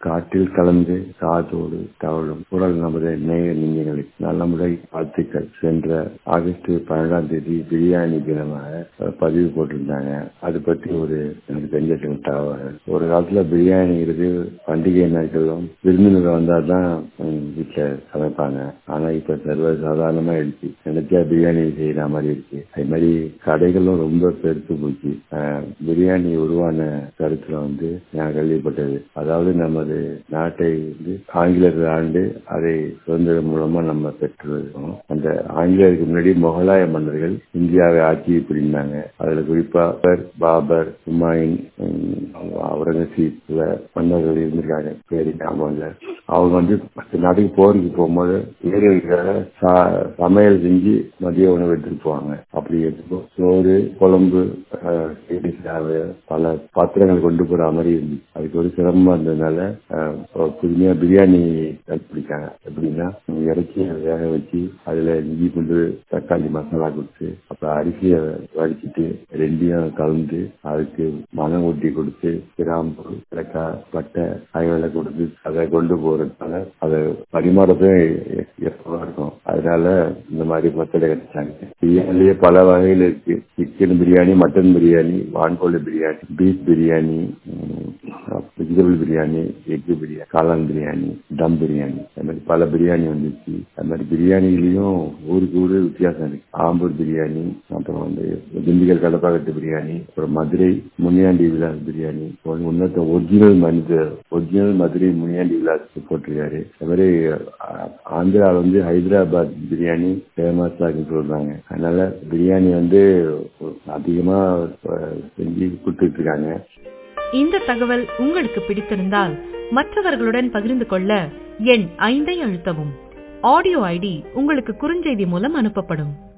காற்றில் கலந்து காதோடு தவழும் குரல் நமது நேய நெஞ்சங்களை நல்லமுறை வாழ்த்துக்கள் சென்ற ஆகஸ்ட் பன்னெண்டாம் தேதி பிரியாணி தினமாக பதிவு போட்டிருந்தாங்க அது பற்றி ஒரு எனக்கு தெரிஞ்ச சில தகவல் ஒரு காலத்துல பிரியாணிங்கிறது பண்டிகை நாட்களும் விருந்தினர் வந்தால் தான் வீட்டில் சமைப்பாங்க ஆனா இப்ப சர்வ சாதாரணமா எடுத்து நினைச்சா பிரியாணி செய்யற மாதிரி இருக்கு அது மாதிரி கடைகளும் ரொம்ப பெருத்து போச்சு பிரியாணி உருவான கருத்துல வந்து நான் கேள்விப்பட்டது அதாவது நமது நாட்டை வந்து ஆங்கிலேயர்கள் ஆண்டு அதை சுதந்திரம் மூலமா நம்ம பெற்றிருக்கோம் அந்த ஆங்கிலேயருக்கு முன்னாடி முகலாய மன்னர்கள் இந்தியாவை ஆட்சி புரிந்தாங்க அதுல குறிப்பா பாபர் ஹுமாயூன் அவுரங்கசீப் மன்னர்கள் இருந்திருக்காங்க பேரு ஞாபகம் இல்ல அவங்க வந்து மற்ற நாட்டுக்கு போருக்கு போகும்போது ஏழைகளுக்காக சமையல் செஞ்சு மதிய உணவு எடுத்துட்டு போவாங்க அப்படி எடுத்துப்போ சோறு குழம்பு பல பாத்திரங்கள் கொண்டு போற மாதிரி இருந்துச்சு அதுக்கு ஒரு சிரமமா இருந்ததுனால புதுமையா பிரியாணி கண்டுபிடிக்காங்க எப்படின்னா இறச்சியை வேக வச்சு அதுல இஞ்சி பூண்டு தக்காளி மசாலா கொடுத்து அப்புறம் அரிசியை வடிச்சிட்டு ரெண்டையும் கலந்து அதுக்கு மனம் ஊட்டி கொடுத்து கிராம்பு கிழக்காய் பட்டை ஆகியவெல்லாம் கொடுத்து அதை கொண்டு போறதுனால அதை பரிமாறதே எப்பவா இருக்கும் அதனால இந்த மாதிரி மத்தடை கிடைச்சாங்க பிரியாணிலேயே பல வகைகள் இருக்கு சிக்கன் பிரியாணி மட்டன் பிரியாணி வான்கோழி biryani beef biryani vegetable biryani egg biryani காளான் பிரியாணி தம் பிரியாணி அது மாதிரி பல பிரியாணி வந்துச்சு அது மாதிரி பிரியாணிலையும் ஊருக்கு ஊரு வித்தியாசம் இருக்கு ஆம்பூர் பிரியாணி அப்புறம் வந்து திண்டுக்கல் கடப்பாக்கட்டு பிரியாணி அப்புறம் மதுரை முனியாண்டி விலாஸ் பிரியாணி உன்னத ஒரிஜினல் மனித ஒரிஜினல் மதுரை முனியாண்டி விலாஸ் போட்டிருக்காரு அது மாதிரி ஆந்திராவில் வந்து ஹைதராபாத் பிரியாணி ஃபேமஸ் ஆகுன்னு சொல்றாங்க அதனால பிரியாணி வந்து அதிகமா செஞ்சு கொடுத்துட்டு இருக்காங்க இந்த தகவல் உங்களுக்கு பிடித்திருந்தால் மற்றவர்களுடன் பகிர்ந்து கொள்ள எண் ஐந்தை அழுத்தவும் ஆடியோ ஐடி உங்களுக்கு குறுஞ்செய்தி மூலம் அனுப்பப்படும்